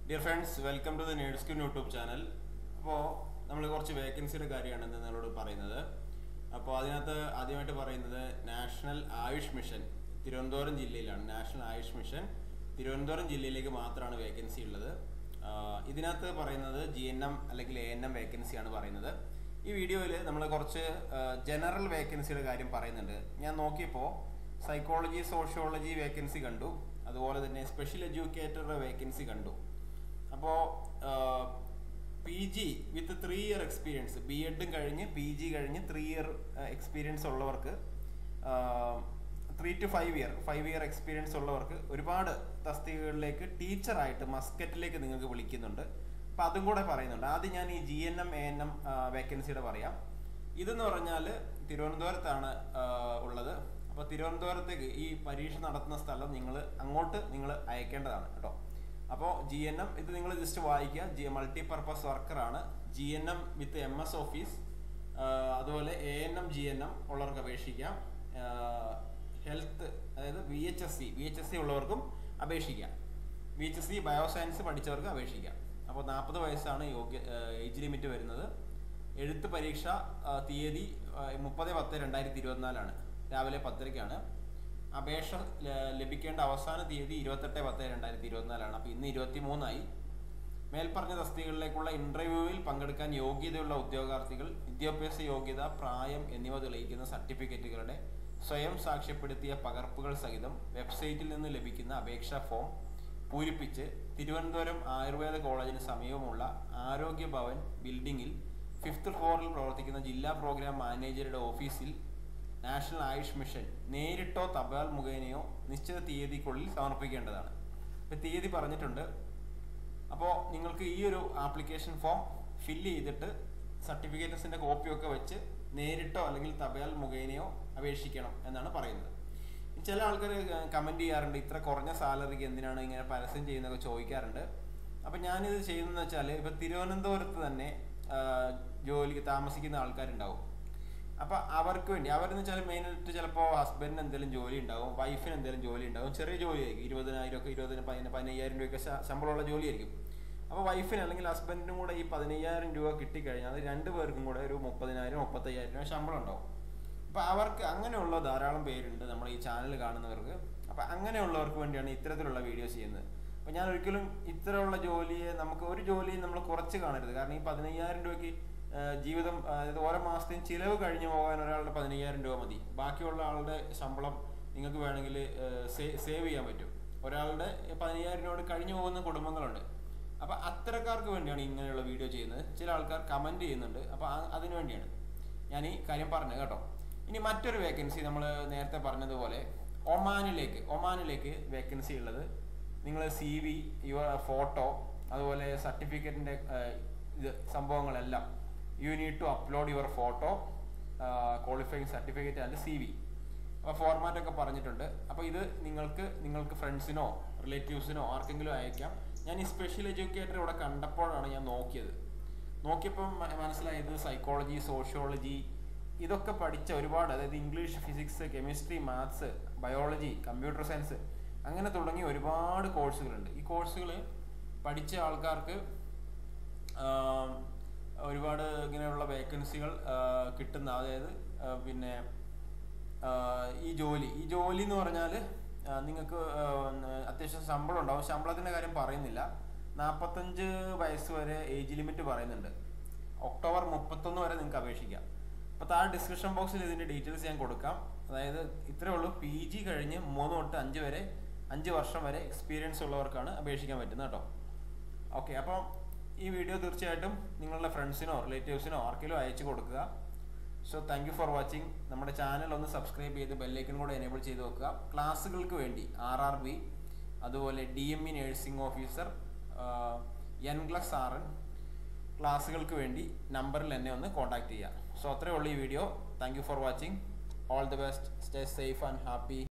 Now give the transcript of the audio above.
dear friends welcome to the nurse queen YouTube channel അപ്പോൾ നമ്മൾ കുറച്ച് വേക്കൻസിയുടെ കാര്യമാണ് ഇന്ന് നിങ്ങളോട് പറയുന്നത് അപ്പോൾ അതിനകത്ത് ആദ്യമായിട്ട് പറയുന്നത് നാഷണൽ ആയുഷ് മിഷൻ തിരുവനന്തപുരം ജില്ലയിലാണ് നാഷണൽ ആയുഷ് മിഷൻ തിരുവനന്തപുരം ജില്ലയിലേക്ക് മാത്രമാണ് വേക്കൻസി ഉള്ളത് ആഹ് ഇതിനകത്ത് പറയുന്നത് ജി എൻ എം അല്ലെങ്കിൽ എ എൻ എം വേക്കൻസിയാണ് പറയുന്നത് ഈ വീഡിയോയിൽ നമ്മൾ കുറച്ച് ജനറൽ വേക്കൻസിയുടെ കാര്യം പറയുന്നുണ്ട് ഞാൻ നോക്കിയപ്പോൾ സൈക്കോളജി സോഷ്യോളജി വേക്കൻസി കണ്ടു അതുപോലെ തന്നെ സ്പെഷ്യൽ എഡ്യൂക്കേറ്ററുടെ വേക്കൻസി കണ്ടു അപ്പോൾ P G with three year experience B എഡും കഴിഞ്ഞ് പി ജി കഴിഞ്ഞ് ത്രീ ഇയർ എക്സ്പീരിയൻസ് ഉള്ളവർക്ക് three two five year five year experience ഉള്ളവർക്ക് ഒരുപാട് തസ്തികകളിലേക്ക് ടീച്ചറായിട്ട് മസ്കറ്റിലേക്ക് നിങ്ങൾക്ക് വിളിക്കുന്നുണ്ട് അപ്പം അതും കൂടെ പറയുന്നുണ്ട് ആദ്യം ഞാൻ ഈ G N M A N M വേക്കൻസിയുടെ പറയാം ഇതെന്ന് പറഞ്ഞാൽ തിരുവനന്തപുരത്താണ് ആ, ഉള്ളത് അപ്പോൾ തിരുവനന്തപുരത്തേക്ക് ഈ പരീക്ഷ നടത്തുന്ന സ്ഥലം നിങ്ങൾ അങ്ങോട്ട് നിങ്ങൾ അയക്കേണ്ടതാണ് കേട്ടോ അപ്പോൾ ജി എൻ എം ഇത് നിങ്ങൾ ജസ്റ്റ് വായിക്കുക ജി മൾട്ടി പർപ്പസ് വർക്കറാണ് G N M with M S office അതുപോലെ A N M G N M ഉള്ളവർക്ക് അപേക്ഷിക്കാം ഹെൽത്ത് അതായത് V H S C V H S C ഉള്ളവർക്കും അപേക്ഷിക്കാം V H S C bioscience പഠിച്ചവർക്ക് അപേക്ഷിക്കാം അപ്പോൾ നാൽപ്പത് വയസ്സാണ് യോഗ്യ ഏജ് ലിമിറ്റ് വരുന്നത് എഴുത്ത് പരീക്ഷ ആ, തീയതി മുപ്പത് പത്ത് രണ്ടായിരത്തി ഇരുപത്തിനാലാണ് രാവിലെ പത്തരയ്ക്കാണ് അപേക്ഷ ല- ലഭിക്കേണ്ട അവസാന തീയതി ഇരുപത്തെട്ട് പത്ത് രണ്ടായിരത്തി ഇരുപത്തിനാലാണ് അപ്പോൾ ഇന്ന് ഇരുപത്തി മൂന്നായി മേൽപ്പറഞ്ഞ തസ്തികകളിലേക്കുള്ള ഇന്റർവ്യൂവിൽ പങ്കെടുക്കാൻ യോഗ്യതയുള്ള ഉദ്യോഗാർത്ഥികൾ വിദ്യാഭ്യാസ യോഗ്യത പ്രായം എന്നിവ തെളിയിക്കുന്ന സർട്ടിഫിക്കറ്റുകളുടെ സ്വയം സാക്ഷ്യപ്പെടുത്തിയ പകർപ്പുകൾ സഹിതം വെബ്സൈറ്റിൽ നിന്ന് ലഭിക്കുന്ന അപേക്ഷാ ഫോം പൂരിപ്പിച്ച് തിരുവനന്തപുരം ആയുർവേദ കോളേജിന് സമീപമുള്ള ആരോഗ്യ ഭവൻ ബിൽഡിംഗിൽ ഫിഫ്ത്ത് ഫ്ലോറിൽ പ്രവർത്തിക്കുന്ന ജില്ലാ പ്രോഗ്രാം മാനേജറുടെ ഓഫീസിൽ നാഷണൽ ആയുഷ് മിഷൻ നേരിട്ടോ തപാൽ മുഖേനയോ നിശ്ചിത തീയതിക്കുള്ളിൽ സമർപ്പിക്കേണ്ടതാണ് ഇപ്പം തീയതി പറഞ്ഞിട്ടുണ്ട് അപ്പോൾ നിങ്ങൾക്ക് ഈ ഒരു ആപ്ലിക്കേഷൻ ഫോം ഫില്ല് ചെയ്തിട്ട് സർട്ടിഫിക്കറ്റ്സിൻ്റെ കോപ്പിയൊക്കെ വെച്ച് നേരിട്ടോ അല്ലെങ്കിൽ തപാൽ മുഖേനയോ അപേക്ഷിക്കണം എന്നാണ് പറയുന്നത് ചില ആൾക്കാർ കമൻറ്റ് ചെയ്യാറുണ്ട് ഇത്ര കുറഞ്ഞ സാലറിക്ക് എന്തിനാണ് ഇങ്ങനെ പരസ്യം ചെയ്യുന്നതൊക്കെ ചോദിക്കാറുണ്ട് അപ്പം ഞാനിത് ചെയ്യുന്നതെന്ന് വെച്ചാൽ ഇപ്പം തിരുവനന്തപുരത്ത് തന്നെ ആ, ജോലി താമസിക്കുന്ന ആൾക്കാരുണ്ടാവും അപ്പൊ അവർക്ക് വേണ്ടി അവരെന്ന് വെച്ചാൽ മെയിനായിട്ട് ചിലപ്പോൾ ഹസ്ബൻഡിന് എന്തെങ്കിലും ജോലി ഉണ്ടാവും വൈഫിന് എന്തെങ്കിലും ജോലി ഉണ്ടാവും ചെറിയ ജോലിയായിരിക്കും ഇരുപതിനായിരം ഒക്കെ ഇരുപതിന് പതിന പതിനയ്യായിരം രൂപയൊക്കെ ശ- ശമ്പളമുള്ള ജോലിയായിരിക്കും അപ്പോൾ വൈഫിന് അല്ലെങ്കിൽ ഹസ്ബൻഡിനും കൂടെ ഈ പതിനയ്യായിരം രൂപ കിട്ടിക്കഴിഞ്ഞാൽ അത് രണ്ട് പേർക്കും കൂടെ ഒരു മുപ്പതിനായിരം മുപ്പത്തയ്യായിരം രൂപ ശമ്പളം ഉണ്ടാവും അപ്പോൾ അവർക്ക് അങ്ങനെയുള്ള ധാരാളം പേരുണ്ട് നമ്മൾ ഈ ചാനൽ കാണുന്നവർക്ക് അപ്പോൾ അങ്ങനെയുള്ളവർക്ക് വേണ്ടിയാണ് ഇത്തരത്തിലുള്ള വീഡിയോസ് ചെയ്യുന്നത് അപ്പോൾ ഞാൻ ഒരിക്കലും ഇത്തരമുള്ള ജോലിയെ നമുക്ക് ഒരു ജോലിയും നമ്മൾ കുറച്ച് കാണരുത് കാരണം ഈ പതിനയ്യായിരം രൂപയ്ക്ക് ആ, ജീവിതം അതായത് ഓരോ മാസത്തെയും ചിലവ് കഴിഞ്ഞു പോകാൻ ഒരാളുടെ പതിനയ്യായിരം രൂപ മതി ബാക്കിയുള്ള ആളുടെ ശമ്പളം നിങ്ങൾക്ക് വേണമെങ്കിൽ സേവ് ചെയ്യാൻ പറ്റും ഒരാളുടെ പതിനയ്യായിരം രൂപ കൊണ്ട് കഴിഞ്ഞു പോകുന്ന കുടുംബങ്ങളുണ്ട് അപ്പോൾ അത്തരക്കാർക്ക് വേണ്ടിയാണ് ഇങ്ങനെയുള്ള വീഡിയോ ചെയ്യുന്നത് ചില ആൾക്കാർ കമൻറ്റ് ചെയ്യുന്നുണ്ട് അപ്പോൾ അതിനു വേണ്ടിയാണ് ഞാൻ ഈ കാര്യം പറഞ്ഞത് കേട്ടോ ഇനി മറ്റൊരു വേക്കൻസി നമ്മൾ നേരത്തെ പറഞ്ഞതുപോലെ ഒമാനിലേക്ക് ഒമാനിലേക്ക് വേക്കൻസി ഉള്ളത് നിങ്ങൾ സി വി യുവർ ഫോട്ടോ അതുപോലെ സർട്ടിഫിക്കറ്റിൻ്റെ ഇത് സംഭവങ്ങളെല്ലാം you need to upload your photo qualifying certificate and C V അപ്പോൾ ഫോർമാറ്റ് ഒക്കെ പറഞ്ഞിട്ടുണ്ട് അപ്പോൾ ഇത് നിങ്ങൾക്ക് നിങ്ങൾക്ക് ഫ്രണ്ട്സിനോ റിലേറ്റീവ്സിനോ ആർക്കെങ്കിലും അയക്കാം ഞാൻ ഈ സ്പെഷ്യൽ എഡ്യൂക്കേറ്റർ ഇവിടെ കണ്ടപ്പോഴാണ് ഞാൻ നോക്കിയത് നോക്കിയപ്പം മ- മനസ്സിലായത് സൈക്കോളജി സോഷ്യോളജി ഇതൊക്കെ പഠിച്ച ഒരുപാട് അതായത് English physics chemistry maths biology computer science അങ്ങനെ തുടങ്ങി ഒരുപാട് കോഴ്സുകളുണ്ട് ഈ കോഴ്സുകൾ പഠിച്ച ആൾക്കാർക്ക് ആം, ഒരുപാട് ഇങ്ങനെയുള്ള വേക്കൻസികൾ കിട്ടുന്ന അതായത് ആ, പിന്നെ ആ, ഈ ജോലി ഈ ജോലി എന്ന് പറഞ്ഞാൽ നിങ്ങൾക്ക് അത്യാവശ്യം ശമ്പളം ഉണ്ടാവും ശമ്പളത്തിൻ്റെ കാര്യം പറയുന്നില്ല നാൽപ്പത്തഞ്ച് വയസ്സ് വരെ ഏജ് ലിമിറ്റ് പറയുന്നുണ്ട് ഒക്ടോബർ മുപ്പത്തൊന്ന് വരെ നിങ്ങൾക്ക് അപേക്ഷിക്കാം അപ്പോൾ താഴെ ഡിസ്ക്രിപ്ഷൻ ബോക്സിൽ ഇതിൻ്റെ ഡീറ്റെയിൽസ് ഞാൻ കൊടുക്കാം അതായത് ഇത്രയേ ഉള്ളൂ പി ജി കഴിഞ്ഞ് മൂന്ന് തൊട്ട് അഞ്ച് വരെ അഞ്ച് വർഷം വരെ എക്സ്പീരിയൻസ് ഉള്ളവർക്കാണ് അപേക്ഷിക്കാൻ പറ്റുന്നത് കേട്ടോ ഓക്കെ അപ്പം ഈ വീഡിയോ തീർച്ചയായിട്ടും നിങ്ങളുടെ ഫ്രണ്ട്സിനോ റിലേറ്റീവ്സിനോ ആർക്കെങ്കിലും അയച്ചു കൊടുക്കുക so thank you for watching നമ്മുടെ ചാനൽ ഒന്ന് സബ്സ്ക്രൈബ് ചെയ്ത് ബെല്ലൈക്കൺ കൂടെ എനേബിൾ ചെയ്ത് വെക്കുക ക്ലാസ്സുകൾക്ക് വേണ്ടി ആർ ആർ ബി അതുപോലെ D M E nursing officer N plus R N ക്ലാസ്സുകൾക്ക് വേണ്ടി നമ്പറിൽ എന്നെ ഒന്ന് കോൺടാക്ട് ചെയ്യുക സോ അത്രയേ ഉള്ളൂ ഈ video thank you for watching all the best stay safe and happy